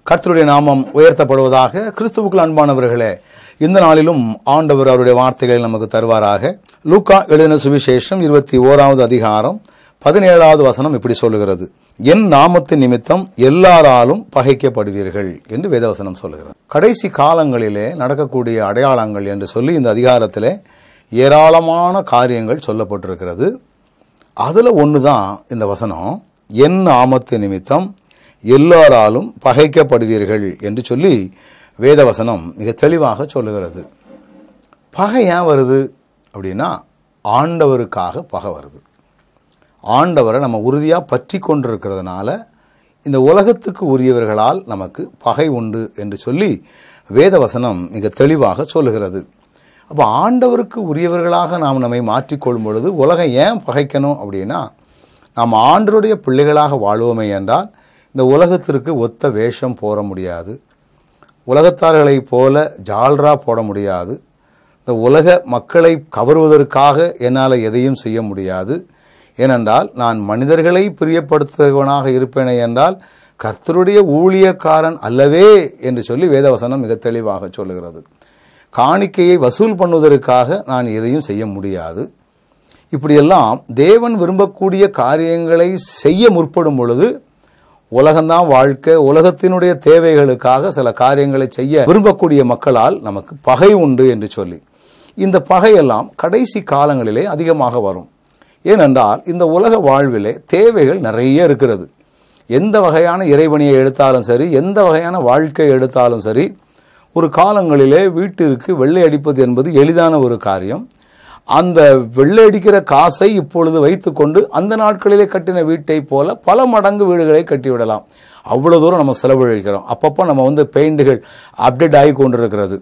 கர்த்தருடைய நாமம் உயர்த்தப்படுவதாக கிறிஸ்துவுக்குள் அன்பானவர்களே இந்த நாளிலும் ஆண்டவர் அவருடைய வார்த்தைகளை நமக்கு தருவாராக லூக்கா எழுதின சுவிசேஷம் இருபத்தி ஓராவது அதிகாரம் பதினேழாவது வசனம் இப்படி சொல்லுகிறது என் நாமத்தின் நிமித்தம் எல்லாராலும் பகைக்கப்படுவீர்கள் என்று வேதவசனம் சொல்லுகிறது கடைசி காலங்களிலே நடக்கக்கூடிய அடையாளங்கள் என்று சொல்லி இந்த அதிகாரத்திலே ஏராளமான காரியங்கள் சொல்லப்பட்டிருக்கிறது அதில் ஒன்று தான் இந்த வசனம் என் நாமத்து நிமித்தம் எல்லாராலும் பகைக்கப்படுவீர்கள் என்று சொல்லி வேதவசனம் மிக தெளிவாக சொல்லுகிறது பகை ஏன் வருது அப்படின்னா ஆண்டவருக்காக பகை வருது ஆண்டவரை நம்ம உறுதியாக பற்றி கொண்டிருக்கிறதுனால இந்த உலகத்துக்கு உரியவர்களால் நமக்கு பகை உண்டு என்று சொல்லி வேதவசனம் மிக தெளிவாக சொல்லுகிறது அப்போ ஆண்டவருக்கு உரியவர்களாக நாம் நம்மை மாற்றிக்கொள்ளும் பொழுது உலகம் ஏன் பகைக்கணும் அப்படின்னா நாம் ஆண்டருடைய பிள்ளைகளாக வாழ்வோமே என்றால் இந்த உலகத்திற்கு ஒத்த வேஷம் போட முடியாது உலகத்தார்களைப் போல ஜால்ரா போட முடியாது இந்த உலக மக்களை கவருவதற்காக என்னால் எதையும் செய்ய முடியாது ஏனென்றால் நான் மனிதர்களை பிரியப்படுத்துகிறவனாக இருப்பேனே என்றால் கர்த்தருடைய ஊழியக்காரன் அல்லவே என்று சொல்லி வேதவசனம் மிக தெளிவாக சொல்லுகிறது காணிக்கையை வசூல் பண்ணுவதற்காக நான் எதையும் செய்ய முடியாது இப்படியெல்லாம் தேவன் விரும்பக்கூடிய காரியங்களை செய்ய முற்படும் பொழுது உலகம்தான் வாழ்க்கை உலகத்தினுடைய தேவைகளுக்காக சில காரியங்களை செய்ய விரும்பக்கூடிய மக்களால் நமக்கு பகை உண்டு என்று சொல்லி இந்த பகையெல்லாம் கடைசி காலங்களிலே அதிகமாக வரும் ஏனென்றால் இந்த உலக வாழ்விலே தேவைகள் நிறைய இருக்கிறது எந்த வகையான இறைவனியை எடுத்தாலும் சரி எந்த வகையான வாழ்க்கை எடுத்தாலும் சரி ஒரு காலங்களிலே வீட்டிற்கு வெள்ளை அடிப்பது என்பது எளிதான ஒரு காரியம் அந்த வெள்ளை அடிக்கிற காசை இப்பொழுது வைத்துக்கொண்டு அந்த நாட்களிலே கட்டின வீட்டை போல பல மடங்கு வீடுகளை கட்டிவிடலாம் அவ்வளோ தூரம் நம்ம செலவழிக்கிறோம் அப்பப்போ நம்ம வந்து பெயிண்டுகள் அப்டேட் ஆகி கொண்டிருக்கிறது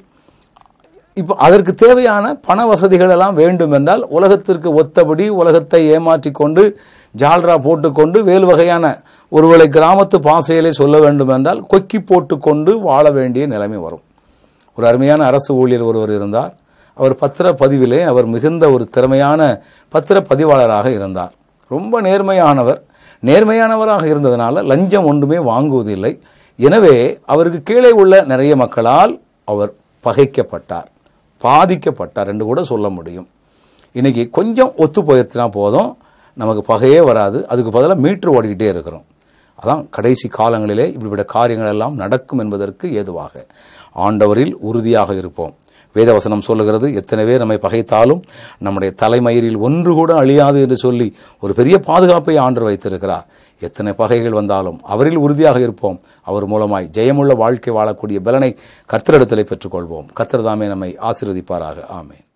இப்போ அதற்கு தேவையான பண வசதிகள் எல்லாம் வேண்டும் என்றால் உலகத்திற்கு ஒத்தபடி உலகத்தை ஏமாற்றி கொண்டு ஜால்ரா போட்டுக்கொண்டு வேறு வகையான ஒருவேளை கிராமத்து பாசையிலே சொல்ல வேண்டும் என்றால் கொக்கி போட்டுக்கொண்டு வாழ வேண்டிய நிலைமை வரும் ஒரு அருமையான அரசு ஊழியர் ஒருவர் இருந்தார் அவர் பத்திர பதிவிலே அவர் மிகுந்த ஒரு திறமையான பத்திர பதிவாளராக இருந்தார் ரொம்ப நேர்மையானவர் நேர்மையானவராக இருந்ததனால லஞ்சம் ஒன்றுமே வாங்குவதில்லை எனவே அவருக்கு கீழே உள்ள நிறைய மக்களால் அவர் பகைக்கப்பட்டார் பாதிக்கப்பட்டார் என்று கூட சொல்ல முடியும் இன்னைக்கு கொஞ்சம் ஒத்து போயிடுச்சுனா போதும் நமக்கு பகையே வராது அதுக்கு பதிலாக மீட்டர் ஓடிக்கிட்டே இருக்கிறோம் அதான் கடைசி காலங்களிலே இப்படிப்பட்ட காரியங்கள் எல்லாம் நடக்கும் என்பதற்கு ஏதுவாக ஆண்டவரில் உறுதியாக இருப்போம் வேதவசனம் சொல்லுகிறது எத்தனை பேர் நம்மை பகைத்தாலும் நம்முடைய தலைமயிரில் ஒன்று கூட அழியாது என்று சொல்லி ஒரு பெரிய பாதுகாப்பை ஆண்டு வைத்திருக்கிறார் எத்தனை பகைகள் வந்தாலும் அவரில் உறுதியாக இருப்போம் அவர் மூலமாய் ஜெயமுள்ள வாழ்க்கை வாழக்கூடிய பலனை கர்த்தரிடத்திலே பெற்றுக்கொள்வோம் கர்த்தர் தாமே நம்மை ஆசீர்வதிப்பாராக ஆமேன்